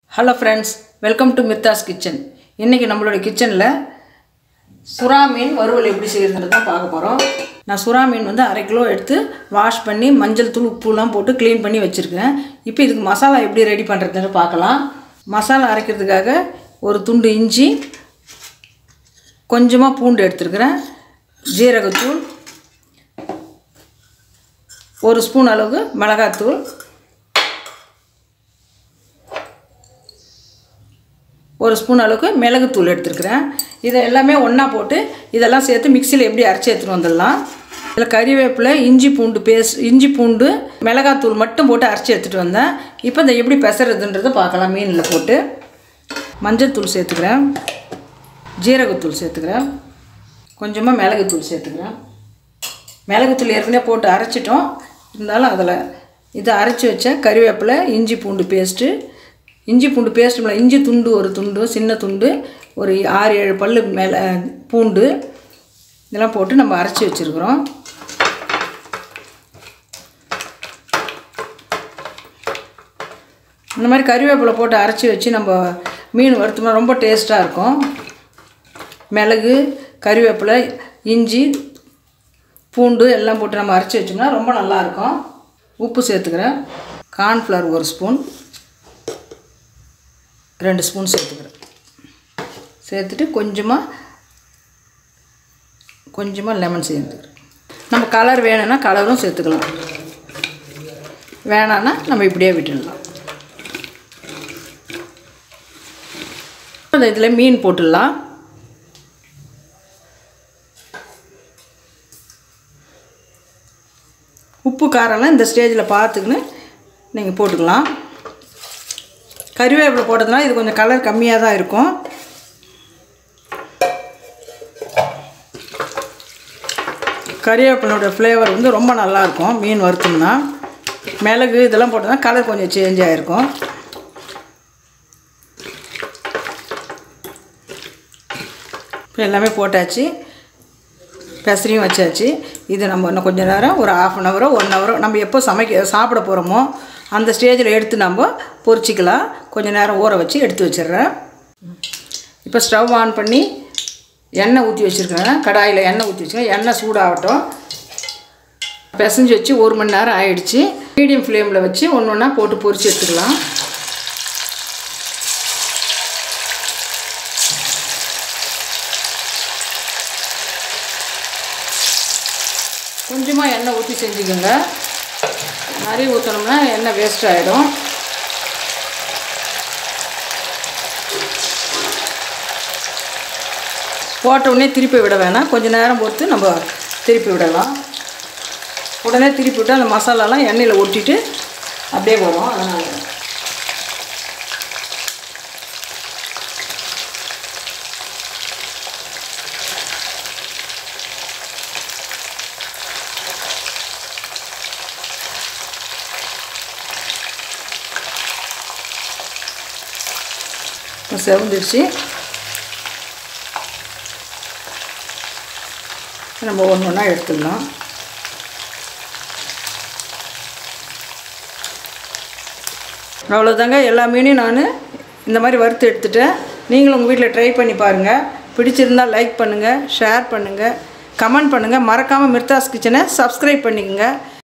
hello friends welcome to மிர்தாஸ் kitchen இன்றைக்கி நம்மளோட கிச்சனில் சுறா மீன் வறுவல் எப்படி செய்கிறதுன்னு தான் பார்க்க போகிறோம் நான் சுறா மீன் வந்து அரை கிலோ எடுத்து வாஷ் பண்ணி மஞ்சள் தூள் உப்புலாம் போட்டு க்ளீன் பண்ணி வச்சுருக்கேன் இப்போ இதுக்கு மசாலா எப்படி ரெடி பண்ணுறதுன்னு பார்க்கலாம் மசாலா அரைக்கிறதுக்காக ஒரு துண்டு இஞ்சி கொஞ்சமாக பூண்டு எடுத்துருக்கிறேன் ஜீரகத்தூள் ஒரு ஸ்பூன் அளவுக்கு மிளகாத்தூள் ஒரு ஸ்பூன் அளவுக்கு மிளகுத்தூள் எடுத்துருக்கிறேன் இதை எல்லாமே ஒன்றா போட்டு இதெல்லாம் சேர்த்து மிக்சியில் எப்படி அரைச்சி எடுத்துகிட்டு வந்துடலாம் இதில் கறிவேப்பிலை இஞ்சி பூண்டு பேஸ்ட் இஞ்சி பூண்டு மிளகாத்தூள் மட்டும் போட்டு அரைச்சி எடுத்துகிட்டு வந்தேன் இப்போ இந்த எப்படி பெசறதுன்றதை பார்க்கலாம் மீனில் போட்டு மஞ்சள் தூள் சேர்த்துக்கிறேன் ஜீரகத்தூள் சேர்த்துக்கிறேன் கொஞ்சமாக மிளகுத்தூள் சேர்த்துக்கிறேன் மிளகுத்தூள் ஏற்கனவே போட்டு அரைச்சிட்டோம் இருந்தாலும் அதில் இதை அரைச்சி வச்ச கறிவேப்பிலை இஞ்சி பூண்டு பேஸ்ட்டு இஞ்சி பூண்டு பேஸ்ட் இஞ்சி துண்டு ஒரு துண்டு சின்ன துண்டு ஒரு ஆறு ஏழு பல் மேலே பூண்டு இதெல்லாம் போட்டு நம்ம அரைச்சி வச்சுருக்குறோம் இந்த மாதிரி கறிவேப்பிலை போட்டு அரைச்சி வச்சு நம்ம மீன் வறுத்தோம்னா ரொம்ப டேஸ்ட்டாக இருக்கும் மிளகு கறிவேப்பிலை இஞ்சி பூண்டு எல்லாம் போட்டு நம்ம அரைச்சி வச்சோம்னா ரொம்ப நல்லாயிருக்கும் உப்பு சேர்த்துக்கிறேன் கார்ன்ஃப்ளவர் ஒரு ஸ்பூன் ரெண்டு ஸ்பூன் சேர்த்துக்கிறேன் சேர்த்துட்டு கொஞ்சமாக கொஞ்சமாக லெமன் சேர்த்துக்கிறேன் நம்ம கலர் வேணும்னா கலரும் சேர்த்துக்கலாம் வேணான்னா நம்ம இப்படியே விட்டுடலாம் இந்த இதில் மீன் போட்டுடலாம் உப்பு காரம்லாம் இந்த ஸ்டேஜில் பார்த்துக்கின்னு நீங்கள் போட்டுக்கலாம் கறிவேப்பிலை போட்டதுனால இது கொஞ்சம் கலர் கம்மியாக தான் இருக்கும் கறிவேப்பிலோட ஃப்ளேவர் வந்து ரொம்ப நல்லாயிருக்கும் மீன் வறுத்தோம்னா மிளகு இதெல்லாம் போட்டோம்னா கலர் கொஞ்சம் சேஞ்ச் ஆகிருக்கும் இப்போ எல்லாமே போட்டாச்சு பெசரியும் வச்சாச்சு இது நம்ம இன்னும் கொஞ்சம் நேரம் ஒரு ஆஃப் அன் ஹவரோ ஒன் ஹவரோ நம்ம எப்போ சமைக்க சாப்பிட போகிறோமோ அந்த ஸ்டேஜில் எடுத்து நம்ம பொரிச்சிக்கலாம் கொஞ்சம் நேரம் ஊற வச்சு எடுத்து வச்சிடுறேன் இப்போ ஸ்டவ் ஆன் பண்ணி எண்ணெய் ஊற்றி வச்சுருக்கிறேன் கடாயில் எண்ணெய் ஊற்றி வச்சுருக்கேன் எண்ணெய் சூடாகட்டும் பிசைஞ்சு வச்சு ஒரு மணி நேரம் ஆயிடுச்சு மீடியம் ஃப்ளேமில் வச்சு ஒன்று ஒன்றா போட்டு பொரிச்சு எடுத்துக்கலாம் கொஞ்சமாக எண்ணெய் ஊற்றி செஞ்சுக்கோங்க நிறைய ஊற்றினோம்னா எண்ணெய் வேஸ்ட் ஆகிடும் போட்ட உடனே திருப்பி விட வேணாம் கொஞ்சம் நேரம் பொறுத்து நம்ம திருப்பி விடலாம் உடனே திருப்பி விட்டால் அந்த மசாலாலாம் எண்ணெயில் ஒட்டிட்டு அப்படியே வரும் அதனால் செவந்துடுச்சு நம்ம ஒன்று ஒன்றா எடுத்துடலாம் அவ்வளோதாங்க எல்லா மீனையும் நான் இந்த மாதிரி வறுத்து எடுத்துட்டேன் நீங்களும் உங்கள் வீட்டில் ட்ரை பண்ணி பாருங்கள் பிடிச்சிருந்தால் லைக் பண்ணுங்கள் ஷேர் பண்ணுங்கள் கமெண்ட் பண்ணுங்கள் மறக்காமல் மிர்தாஸ் கிச்சனை சப்ஸ்கிரைப் பண்ணிக்கோங்க